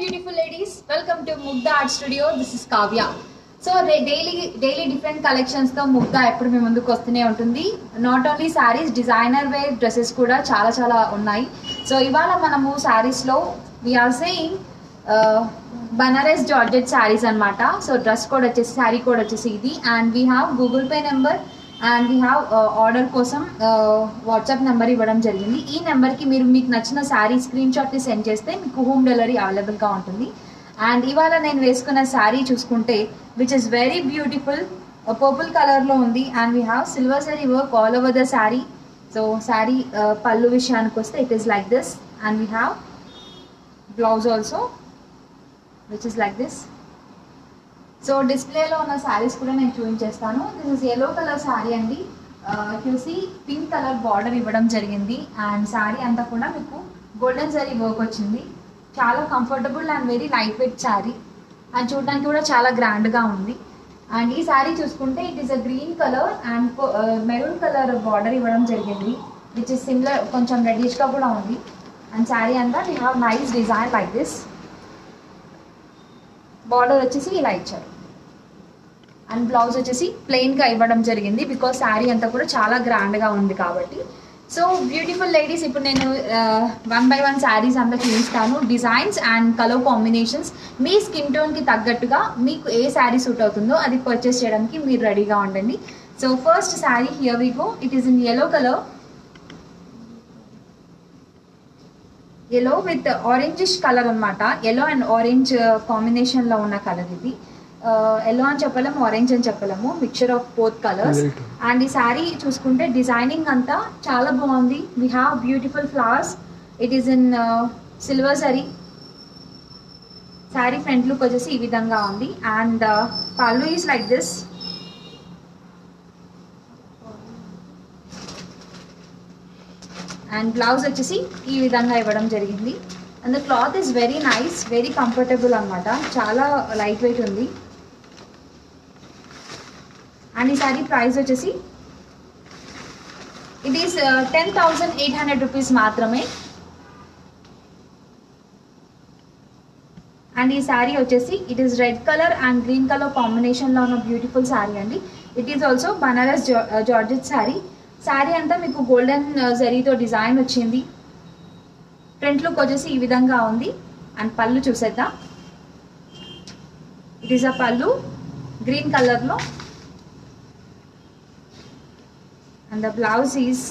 beautiful ladies. Welcome to Mugda Art Studio. This is Kavya. So daily daily different collections తో ముగ్ధ ఎప్పుడు మీ ముందుకు వస్తూనే ఉంటుంది not only saris designer wear dresses కూడా చాలా చాలా ఉన్నాయి సో ఇవాళ మనము శారీస్ లో we're saying Banaras georgette saris అన్నమాట సో డ్రెస్ కోడ్ వచ్చేసి శారీ కోడ్ వచ్చేసి ఇది and we have Google Pay number and we have order కోసం వాట్సాప్ నెంబర్ ఇవ్వడం జరిగింది ఈ నెంబర్కి మీరు మీకు నచ్చిన శారీ స్క్రీన్ షాట్ని సెండ్ చేస్తే మీకు హోమ్ డెలివరీ అవైలబుల్గా ఉంటుంది అండ్ ఇవాళ నేను వేసుకున్న శారీ చూసుకుంటే which is very beautiful purple కలర్లో ఉంది and we have silver zari work all over the sari so sari pallu విషయానికి వస్తే it is like this and we have blouse also which is like this so డిస్ప్లేలో ఉన్న శారీస్ కూడా నేను చూపించేస్తాను this is yellow colour sari అండి చూసి పింక్ కలర్ బార్డర్ ఇవ్వడం జరిగింది అండ్ శారీ అంతా కూడా మీకు గోల్డెన్ జరీ వర్క్ వచ్చింది చాలా comfortable and very light weight sari and చూడడానికి కూడా చాలా గ్రాండ్గా ఉంది అండ్ ఈ శారీ చూసుకుంటే it is a green colour and maroon colour border ఇవ్వడం జరిగింది విచ్ ఇస్ సిమిలర్ కొంచెం రెడిష్గా కూడా ఉంది అండ్ శారీ అంతా we have nice design like this border వచ్చేసి ఇలా ఇచ్చారు అండ్ బ్లౌజ్ వచ్చేసి ప్లెయిన్గా ఇవ్వడం జరిగింది బికాస్ శారీ అంతా కూడా చాలా గ్రాండ్గా ఉంది కాబట్టి సో బ్యూటిఫుల్ లేడీస్ ఇప్పుడు నేను వన్ బై వన్ శారీస్ అంతా చూపిస్తాను డిజైన్స్ అండ్ కలర్ కాంబినేషన్స్ మీ స్కిన్ టోన్కి తగ్గట్టుగా మీకు ఏ శారీ సూట్ అవుతుందో అది పర్చేస్ చేయడానికి మీరు రెడీగా ఉండండి so first sari here we go it is in yellow colour yellow with orangish colour అనమాట ఎల్లో అండ్ ఆరెంజ్ కాంబినేషన్లో ఉన్న కలర్ ఇది ఎల్లో అని చెప్పలేము ఆరెంజ్ అని చెప్పలేము mixture of both colours and ఈ శారీ చూసుకుంటే డిజైనింగ్ అంతా చాలా బాగుంది we have beautiful flowers it is in silver zari sari front look వచ్చేసి ఈ విధంగా ఉంది and pallu is like this and blouse వచ్చేసి ఈ విధంగా ఇవ్వడం జరిగింది and the cloth is very nice very comfortable అనమాట చాలా లైట్ వెయిట్ ఉంది అండ్ ఈ సారీ ప్రైస్ వచ్చేసి it is ten thousand eight hundred rupees మాత్రమే అండ్ ఈ శారీ వచ్చేసి it is red colour and green colour కాంబినేషన్లో ఉన్న బ్యూటిఫుల్ శారీ అండి it is also Banaras georgette sari sari అంతా మీకు గోల్డెన్ జరీతో డిజైన్ వచ్చింది ఫ్రంట్ లుక్ వచ్చేసి ఈ విధంగా ఉంది అండ్ పళ్ళు చూసేద్దాం it is a pallu green కలర్లో and the blouse is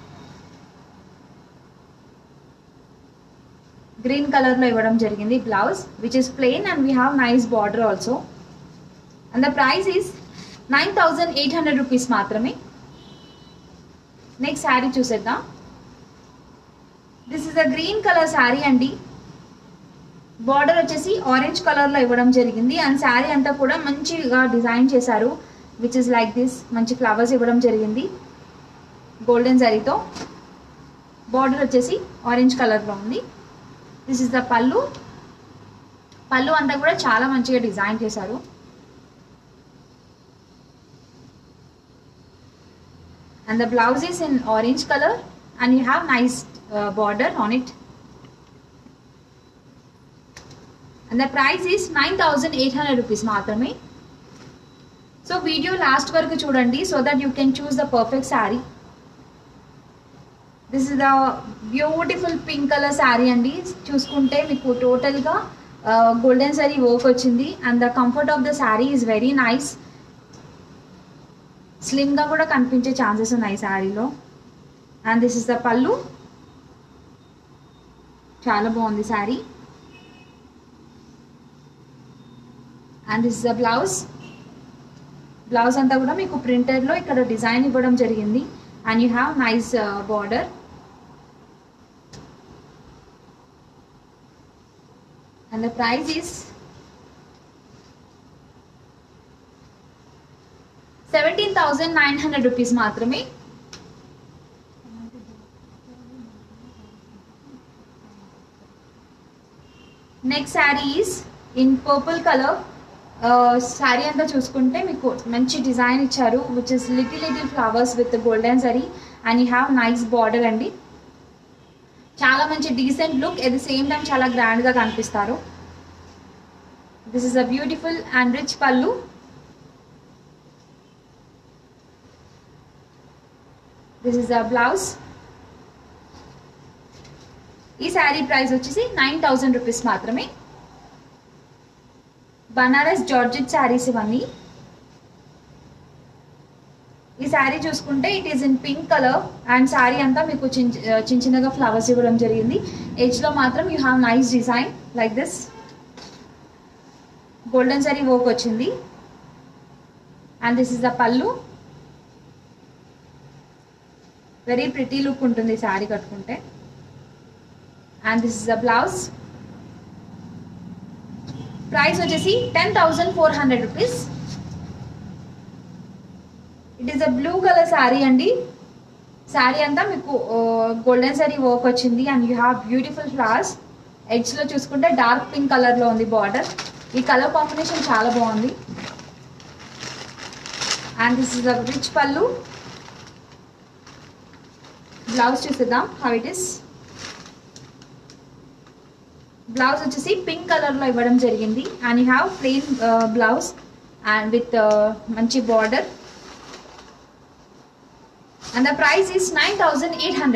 green కలర్లో ఇవ్వడం జరిగింది blouse which is plain and we have nice border also and the price is nine thousand eight hundred rupees మాత్రమే నెక్స్ట్ శారీ చూసేద్దాం this is a green colour sari అండి border వచ్చేసి orange కలర్లో ఇవ్వడం జరిగింది అండ్ శారీ అంతా కూడా మంచిగా డిజైన్ చేశారు విచ్ ఇస్ లైక్ దిస్ మంచి ఫ్లవర్స్ ఇవ్వడం జరిగింది గోల్డెన్ జరీతో బార్డర్ వచ్చేసి ఆరెంజ్ కలర్లో ఉంది దిస్ ఇస్ ద పళ్ళు పళ్ళు అంతా కూడా చాలా మంచిగా డిజైన్ చేశారు and the blouse is in orange color and you have nice uh, border on it and the price is 9800 rupees మాత్రమే సో వీడియో లాస్ట్ వరకు చూడండి so that you can choose the perfect sari this is the beautiful pink colour sari అండి చూసుకుంటే మీకు టోటల్గా golden sari work వచ్చింది and the comfort of the sari is very nice స్లిమ్గా కూడా కనిపించే ఛాన్సెస్ ఉన్నాయి శారీలో and this is the pallu చాలా బాగుంది sari and this is the blouse blouse అంతా కూడా మీకు ప్రింటెడ్లో ఇక్కడ డిజైన్ ఇవ్వడం జరిగింది and you have nice border and the price is seventeen thousand nine hundred rupees మాత్రమే next sari is in purple colour sari అంతా చూసుకుంటే మీకు మంచి డిజైన్ ఇచ్చారు which is little little flowers with golden zari and you have nice border అండి చాలా మంచి decent look at the same time చాలా గ్రాండ్గా కనిపిస్తారు this is a beautiful and rich pallu this is a blouse ఈ శారీ ప్రైస్ వచ్చేసి నైన్ థౌజండ్ రూపీస్ మాత్రమే Banaras georgette saris ఇవన్నీ ఈ శారీ చూసుకుంటే it is in pink colour and sari అంతా మీకు చిన్న చిన్న చిన్నగా ఫ్లవర్స్ ఇవ్వడం జరిగింది ఎడ్జ్లో మాత్రం you have nice design like this golden sari work వచ్చింది and this is the pallu very pretty look ఉంటుంది శారీ కట్టుకుంటే and this is the blouse price వచ్చేసి ten thousand four hundred rupees it is a blue colour sari అండి శారీ అంతా మీకు golden sari work వచ్చింది and you have beautiful flowers ఎడ్జ్లో చూసుకుంటే డార్క్ పింక్ కలర్లో ఉంది బార్డర్ ఈ కలర్ కాంబినేషన్ చాలా బాగుంది and this is a rich pallu blouse చూసేద్దాం హౌ ఇట్ ఇస్ బ్లౌజ్ వచ్చేసి పింక్ కలర్లో ఇవ్వడం జరిగింది and you have plain blouse and with మంచి border and the price is 9800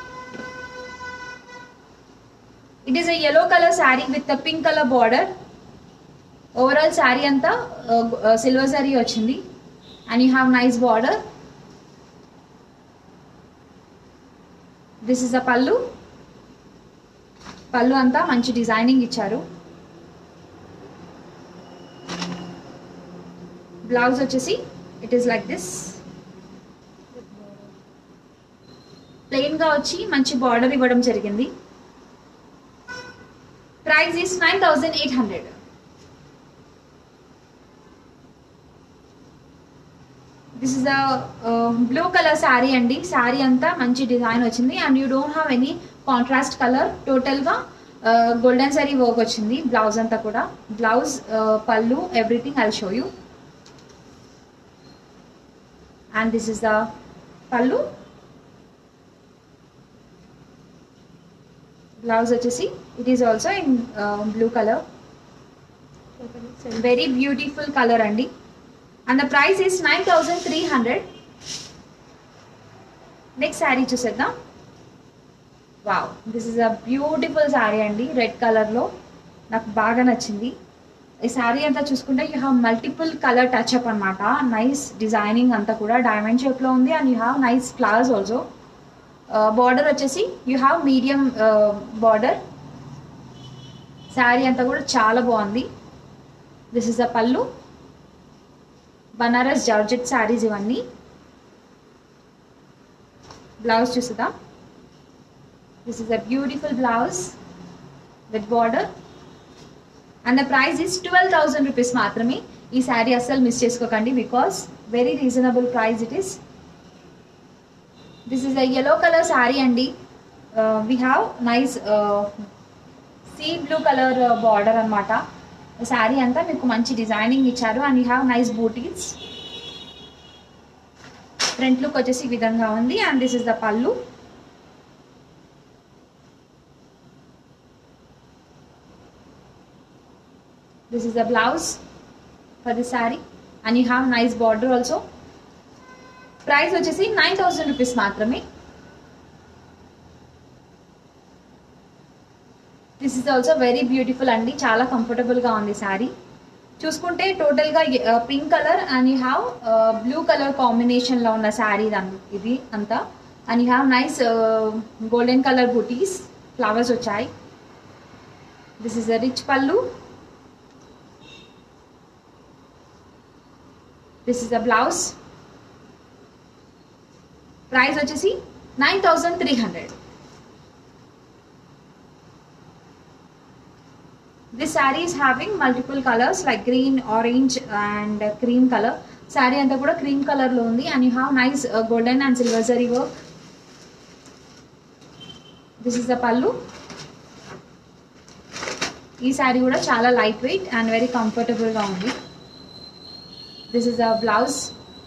it is a yellow color saree with the pink color border overall saree anta uh, uh, silver saree వచ్చింది and you have nice border this is a pallu పళ్ళు అంతా మంచి designing ఇచ్చారు blouse వచ్చేసి it is like this plain గా వచ్చి మంచి border ఇవ్వడం జరిగింది price is nine thousand eight hundred this is a blue colour sari అండి శారీ అంతా మంచి డిజైన్ వచ్చింది and you don't have any contrast colour టోటల్గా గోల్డెన్ శారీ వర్క్ వచ్చింది బ్లౌజ్ అంతా కూడా blouse pallu everything I show you and this is the pallu blouse వచ్చేసి it is also in blue colour very beautiful colour అండి and the price is nine thousand three hundred next sari చూసేద్దాం wow this is a beautiful sari అండి red కలర్లో నాకు బాగా నచ్చింది ఈ శారీ అంతా చూసుకుంటే you have multiple colour touch up అనమాట నైస్ డిజైనింగ్ అంతా కూడా డైమండ్ షేప్లో ఉంది and you have nice flowers also border వచ్చేసి you have medium border sari అంతా కూడా చాలా బాగుంది దిస్ ఇస్ అ పళ్ళు బనారస్ జార్జెట్ శారీస్ ఇవన్నీ బ్లౌజ్ చూసుదా this is a beautiful blouse with border and the price is twelve thousand rupees మాత్రమే ఈ శారీ అస్సలు మిస్ చేసుకోకండి because very reasonable price it is this is a yellow colour sari అండి we have nice sea blue colour border అనమాట శారీ అంతా మీకు మంచి designing ఇచ్చారు and you have nice bootis front look వచ్చేసి ఈ విధంగా ఉంది and this is the pallu this is the blouse for the sari and you have nice border also price వచ్చేసి నైన్ థౌసండ్ రూపీస్ మాత్రమే this is also very beautiful అండి చాలా కంఫర్టబుల్గా ఉంది శారీ చూసుకుంటే టోటల్గా pink colour and you have blue colour కాంబినేషన్లో ఉన్న శారీ ఇది అంతా and you have nice golden colour butis flowers వచ్చాయి this is a rich pallu this is the blouse price వచ్చేసి nine thousand three hundred this sari is having multiple colours like green orange and cream colour sari అంతా కూడా cream కలర్లో ఉంది and you have nice golden and silver zari work this is the pallu ఈ శారీ కూడా చాలా light weight and very కంఫర్టబుల్గా ఉంది this is the blouse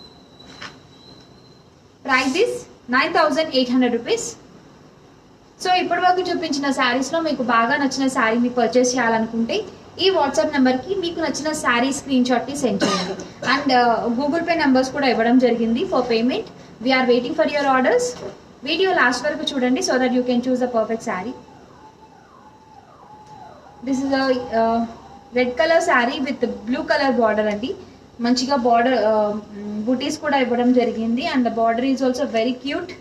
price is nine thousand eight hundred rupees so ఇప్పటి వరకు చూపించిన శారీస్లో మీకు బాగా నచ్చిన శారీని పర్చేస్ చేయాలనుకుంటే ఈ వాట్సాప్ నెంబర్కి మీకు నచ్చిన శారీ స్క్రీన్ షాట్ని సెండ్ చేయండి అండ్ గూగుల్ పే నెంబర్స్ కూడా ఇవ్వడం జరిగింది for payment we are waiting for your orders video last వరకు చూడండి so that you can choose the perfect sari this is red colour sari with blue colour border అండి మంచిగా బార్డర్ బుటీస్ కూడా ఇవ్వడం జరిగింది and the border is also very cute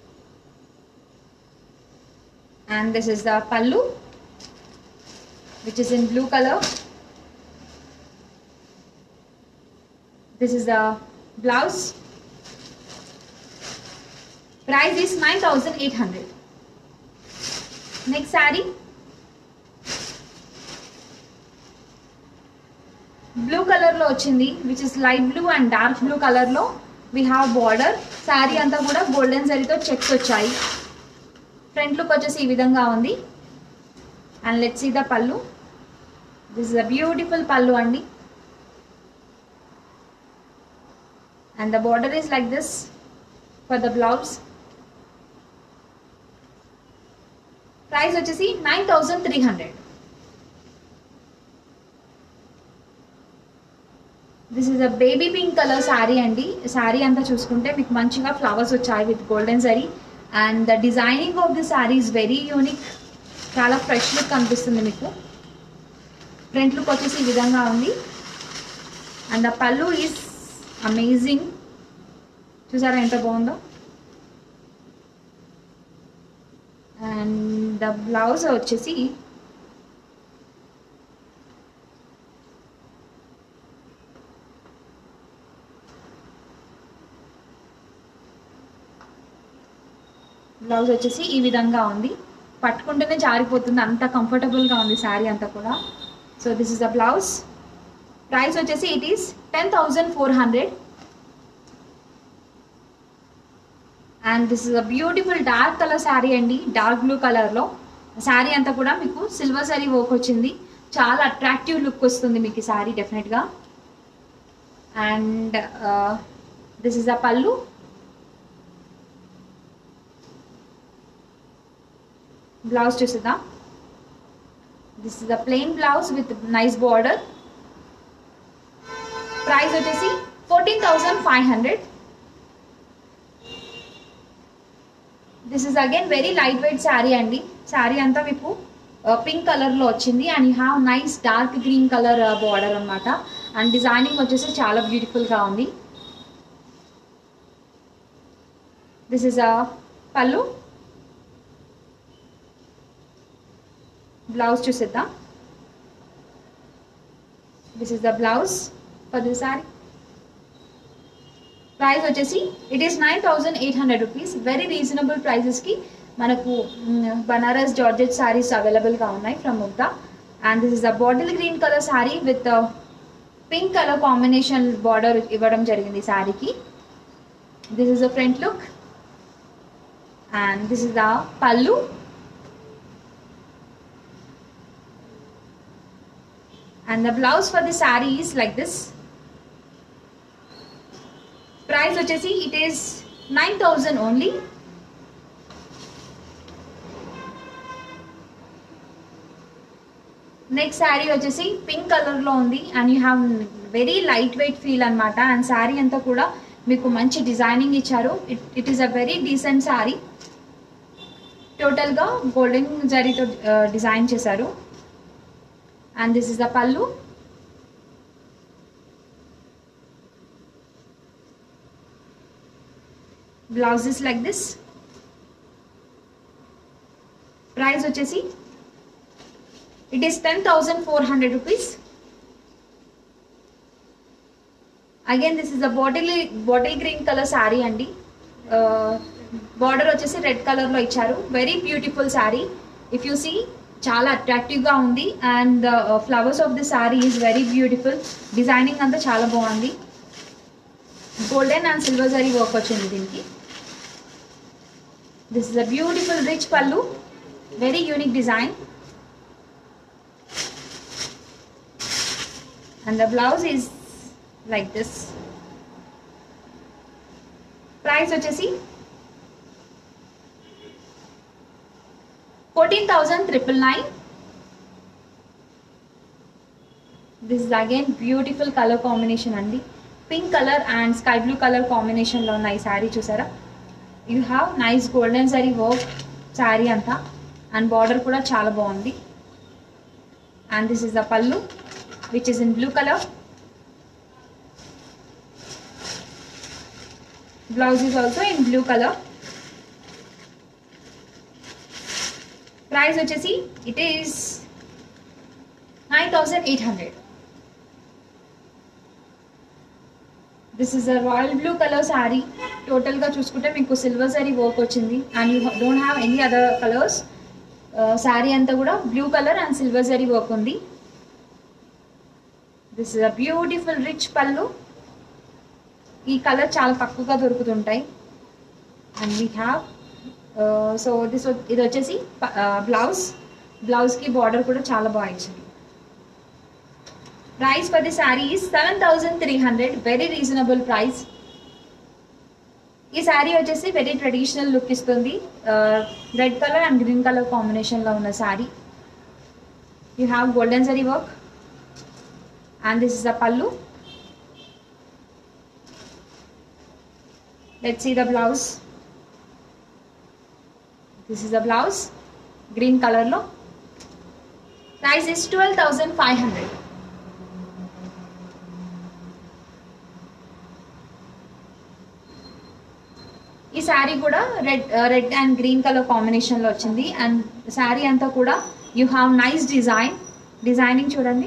and this is the pallu which is in blue color. This is the blouse. Price is 9800 Next saree. Blue colour లో వచ్చింది which is light blue and dark blue colour లో we have border sari అంతా కూడా golden జరీతో checks వచ్చాయి front look వచ్చేసి ఈ విధంగా ఉంది and let see the pallu this is a beautiful pallu అండి and the border is like this for the blouse price వచ్చేసి nine thousand three hundred this is a baby pink colour sari అండి శారీ అంతా చూసుకుంటే మీకు మంచిగా ఫ్లవర్స్ వచ్చాయి with golden zari and the designing of the sari is very unique చాలా fresh look కనిపిస్తుంది మీకు ఫ్రంట్ లుక్ వచ్చేసి ఈ విధంగా ఉంది అండ్ ద పళ్ళు ఈజ్ అమేజింగ్ చూసారా ఎంత బాగుందో అండ్ ద బ్లౌజ్ వచ్చేసి బ్లౌజ్ వచ్చేసి ఈ విధంగా ఉంది పట్టుకుంటేనే జారిపోతుంది అంత కంఫర్టబుల్గా ఉంది శారీ అంతా కూడా so this is the blouse price వచ్చేసి it is ten thousand four hundred and this is a beautiful dark colour sari అండి డార్క్ బ్లూ కలర్లో శారీ అంతా కూడా మీకు సిల్వర్ శారీ వర్క్ వచ్చింది చాలా అట్రాక్టివ్ లుక్ వస్తుంది మీకు ఈ శారీ డెఫినెట్గా and this is a pallu blouse చూసేద్దాం this is the plain blouse with nice border price వచ్చేసి fourteen thousand five hundred this is again very light weight sari అండి శారీ అంతా మీకు పింక్ కలర్లో వచ్చింది and you have nice dark green colour border అనమాట and designing వచ్చేసి చాలా బ్యూటిఫుల్గా ఉంది this is a pallu blouse చూసేద్దాం this is the blouse for the sari price వచ్చేసి it is nine thousand eight hundred rupees very reasonable ప్రైజెస్కి మనకు బనారస్ జార్జెట్ శారీస్ అవైలబుల్గా ఉన్నాయి from Mugdha and this is the bottle green colour sari with pink colour combination border ఇవ్వడం జరిగింది శారీకి this is the front look and this is the pallu and the blouse for the saree is like this price వచ్చేసి it is 9000 only next sari వచ్చేసి pink కలర్లో ఉంది and you have very light weight feel అనమాట and sari అంతా కూడా మీకు మంచి designing ఇచ్చారు it it is a very decent sari టోటల్గా గోల్డెన్ జరీతో డిజైన్ చేశారు and this is the pallu blouse is like this price వచ్చేసి it is 10400 rupees again this is a bottle bottle green color saree అండి border వచ్చేసి red కలర్లో ఇచ్చారు very beautiful sari if you see చాలా అట్రాక్టివ్గా ఉంది and the flowers of the sari is very beautiful designing అంతా చాలా బాగుంది golden and silver zari work వచ్చింది దీనికి this is a beautiful rich pallu very unique design and the blouse is like this price వచ్చేసి fourteen thousand triple nine this is again beautiful colour combination అండి pink colour and sky blue colour కాంబినేషన్లో ఉన్న ఈ శారీ చూసారా you have nice golden zari work sari అంతా and border కూడా చాలా బాగుంది and this is the pallu which is in blue colour blouse is also in blue colour price వచ్చేసి it is nine thousand eight hundred this is a royal blue colour sari టోటల్గా చూసుకుంటే మీకు silver sari work వచ్చింది and you don't have any other colours sari అంతా కూడా blue colour and silver sari work ఉంది this is a beautiful rich pallu ఈ colour చాలా తక్కువగా దొరుకుతుంటాయి and we have so this ఇది వచ్చేసి బ్లౌజ్ బ్లౌజ్కి బార్డర్ కూడా చాలా బాగా ఇచ్చింది price for the sari is seven thousand three hundred very reasonable price ఈ శారీ వచ్చేసి వెరీ ట్రెడిషనల్ లుక్ ఇస్తుంది red colour and green colour కాంబినేషన్లో ఉన్న sari you have golden zari work and this is the pallu let's see the blouse this is the blouse green కలర్లో price is twelve thousand five hundred ఈ శారీ కూడా red red and green colour కాంబినేషన్లో వచ్చింది and sari అంతా కూడా you have nice design designing చూడండి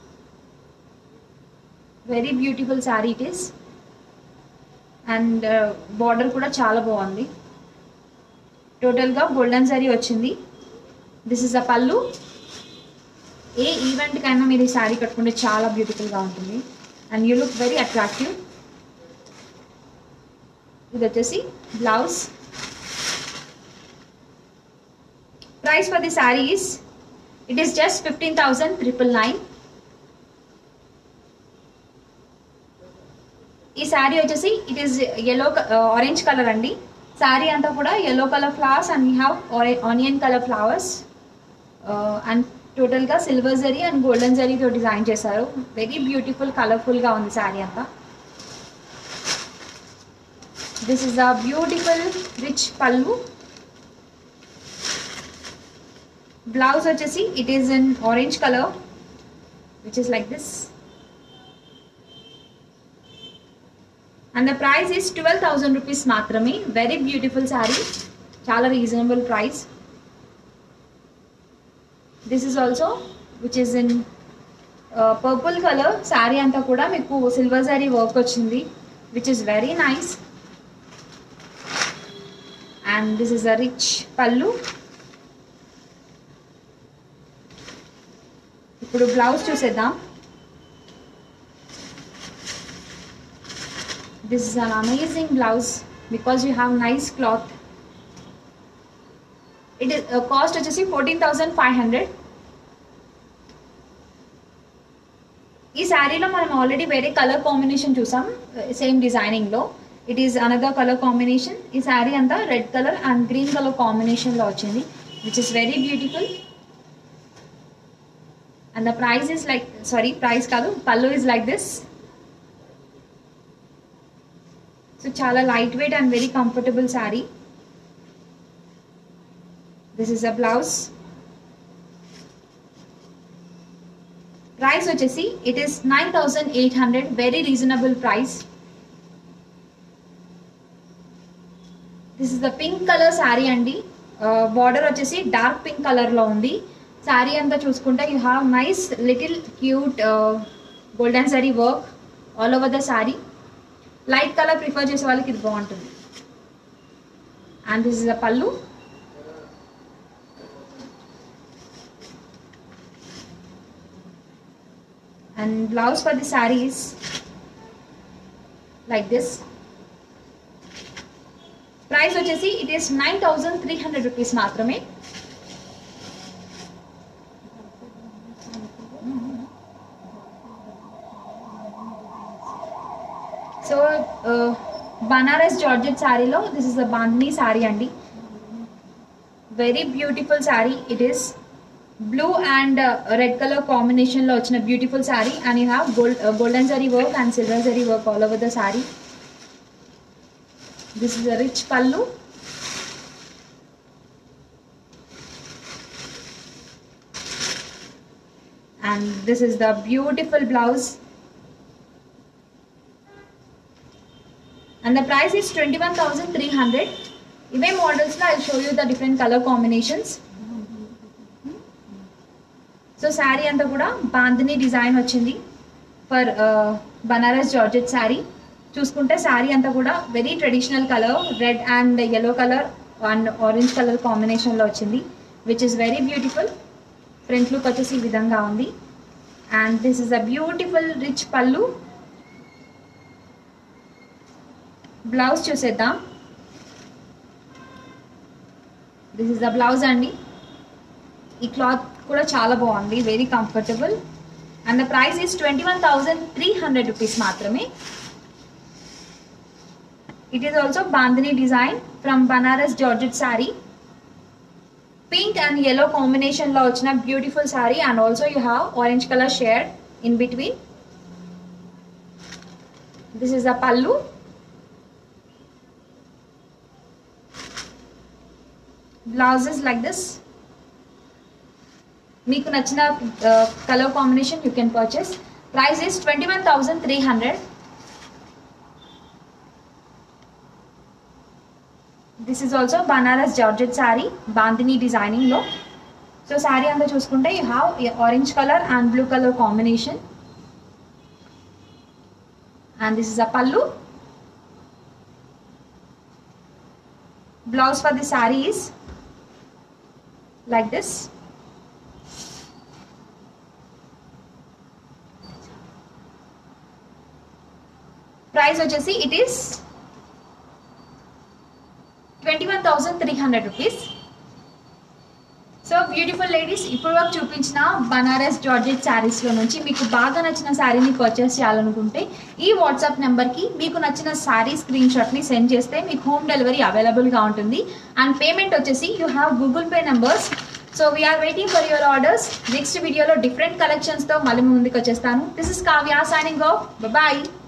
very beautiful sari it is and border కూడా చాలా బాగుంది టోటల్గా గోల్డెన్ శారీ వచ్చింది దిస్ ఇస్ అ పళ్ళు ఏ ఈవెంట్ కైనా మీరు ఈ శారీ కట్టుకుంటే చాలా బ్యూటిఫుల్గా ఉంటుంది and you look very attractive ఇది వచ్చేసి blouse price for the sari is it is just fifteen thousand triple nine ఈ శారీ వచ్చేసి it is yellow orange colour అండి శారీ అంతా కూడా yellow colour flowers and we have onion colour flowers and టోటల్గా silver zari and golden జరీతో design చేశారు very beautiful కలర్ఫుల్గా ఉంది శారీ అంతా this is a beautiful rich pallu blouse వచ్చేసి it is in orange colour which is like this and the price is twelve thousand rupees మాత్రమే very beautiful sari చాలా reasonable price this is also which is in purple colour sari అంతా కూడా మీకు silver sari work వచ్చింది which is very nice and this is a rich pallu ఇప్పుడు blouse చూసేద్దాం this is an amazing blouse because you have nice cloth it is cost వచ్చేసి fourteen thousand five hundred ఈ శారీలో మనం ఆల్రెడీ వేరే కలర్ కాంబినేషన్ చూసాం same డిజైనింగ్లో it is another colour combination ఈ శారీ అంతా red colour and green colour కాంబినేషన్లో వచ్చింది which is very beautiful and the price is like sari price కాదు pallu is like this so చాలా light weight and very comfortable sari this is a blouse price వచ్చేసి it is nine thousand eight hundred very reasonable price this is the pink colour sari అండి border వచ్చేసి dark pink కలర్లో ఉంది శారీ అంతా చూసుకుంటే you have nice little cute golden sari work all over the sari light colour prefer చేసే వాళ్ళకి ఇది బాగుంటుంది and this is the pallu and blouse for the saree is like this price వచ్చేసి it is nine thousand three hundred rupees మాత్రమే so Banaras georgette శారీలో this is the bandhani sari అండి very beautiful sari it is blue and red colour combination లో వచ్చిన beautiful sari and you have gold golden zari work and silver zari work all over the sari this is a rich pallu and this is the beautiful blouse and the price is 21300 ఇవే models లో I show you the different colour combinations so sari అంతా కూడా bandhani design వచ్చింది for Banaras georgette sari చూసుకుంటే శారీ అంతా కూడా very traditional colour red and yellow colour and orange colour కాంబినేషన్లో వచ్చింది which is very beautiful front look వచ్చేసి ఈ విధంగా ఉంది and this is a beautiful rich pallu blouse చూసేద్దాం దిస్ ఇస్ ద బ్లౌజ్ అండి ఈ క్లాత్ కూడా చాలా బాగుంది very comfortable and the price is twenty one thousand three hundred rupees మాత్రమే it is also bandhani design from Banaras georgette sari pink and yellow combination లో వచ్చిన beautiful sari and also you have orange colour shade in between this is the pallu blouses like this మీకు నచ్చిన colour combination you can purchase price is twenty one thousand three hundred this is also Banaras georgette sari bandhani designing లో so sari అంతా చూసుకుంటే you have orange colour and blue colour combination and this is a pallu blouse for the sari is like this price వచ్చేసి it is twenty one thousand three hundred rupees so beautiful ladies ఇప్పుడు వరకు చూపించిన Banaras georgette శారీస్లో నుంచి మీకు బాగా నచ్చిన శారీని పర్చేస్ చేయాలనుకుంటే ఈ వాట్సాప్ నెంబర్కి మీకు నచ్చిన శారీ స్క్రీన్ షాట్ని సెండ్ చేస్తే మీకు హోమ్ డెలివరీ అవైలబుల్గా ఉంటుంది అండ్ పేమెంట్ వచ్చేసి you have Google pay numbers so we are waiting for your orders next వీడియోలో డిఫరెంట్ కలెక్షన్స్తో మళ్ళీ ముందుకు వచ్చేస్తాను this is Kavya signing off bye